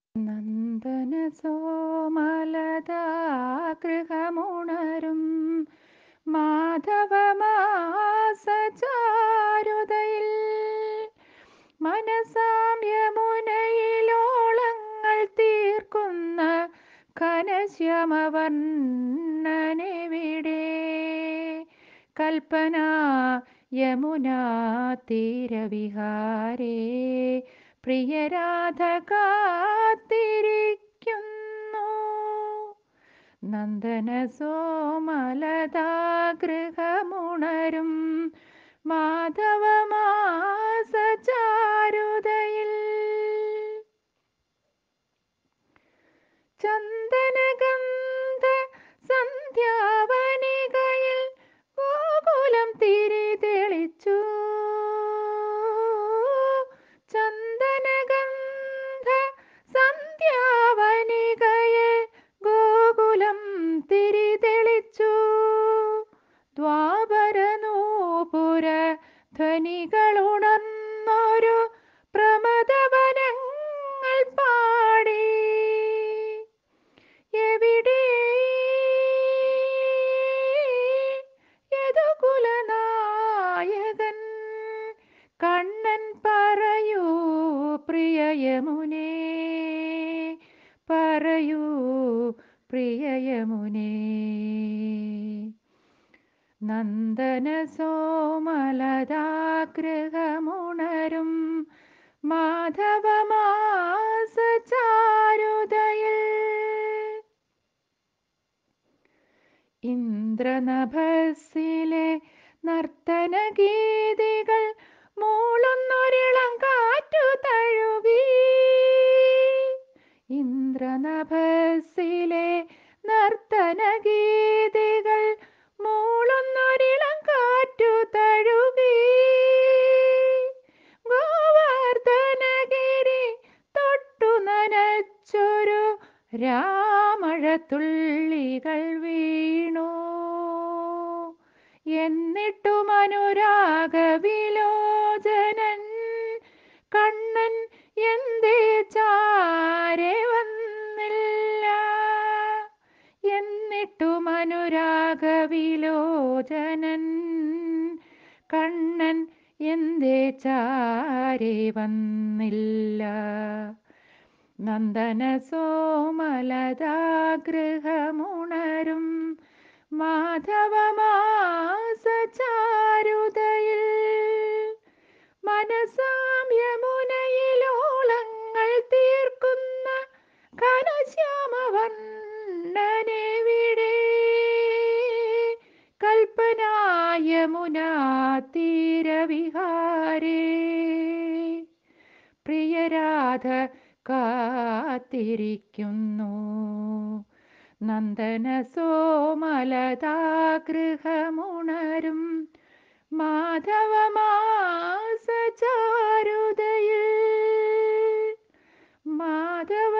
നന്ദന സോമലതാഗൃഹമുണരും മാധവമാസചാരുതയിൽ മനസാമ്യമുനയിലോളങ്ങൾ തീർക്കുന്ന ഘനശ്യമവർണ്ണനെവിടെ കൽപ്പന യമുനാ തീരവിഹാരേ പ്രിയരാധ കാത്തിരിക്കുന്നു നന്ദന സോമലതാഗൃഹമുണരും മാധവമാസചാരുതയിൽ ചന്ദനഗന്ധ സന്ധ്യാവനികയിൽ ഗോകുലം തിരി തെളിച്ചു ചന്ദനഗന്ധ സന്ധ്യാവനികയിൽ ഗോകുലം തിരി തെളിച്ചു ദ്വാപരനൂപുര ധ്വനികളുണർന്നൊരു പ്രമദവനങ്ങൾ പാടി എവിടെ യദുകുലനായകൻ കണ്ണൻ പറയൂ പ്രിയയമുനേ പറയൂ പ്രിയയമുനേ നന്ദന സോമലതാഗൃഹമുണരും മാധവമാസചാരുതയിൽ ഇന്ദ്രനഭസിലെ നർത്തന ഗീതികൾ മൂളുന്നൊരിളം കാറ്റു തഴുകി ഇന്ദ്രനഭസിലെ നർത്തന ഗീതികൾ മൂളുന്നൊരിളം കാറ്റു തഴുകി ഗോവർദ്ധനഗിരി തൊട്ടു നനച്ചൊരു രാമഴത്തുള്ളികൾ വീണു എന്നിട്ടും അനുരാഗവിലോചനൻ കണ്ണൻ എന്തേ ചാരെ വന്നില്ല എന്നിട്ടും അനുരാഗവിലോചനൻ കണ്ണൻ എന്തേ ചാരെ വന്നില്ല നന്ദന സോമലതാഗൃഹമുണരും മാധവമാസചാരുതയിൽ മനസാമ്യമുനയിലോളങ്ങൾ തീർക്കുന്ന ഘനശ്യാമവർണ്ണനെവിടെ കൽപ്പനായമുനാ തീരവിഹാരേ പ്രിയരാധ കാത്തിരിക്കുന്നു നന്ദന സോമലതാഗൃഹമുണരും മാധവമാസചാരുതയിൽ മാധവ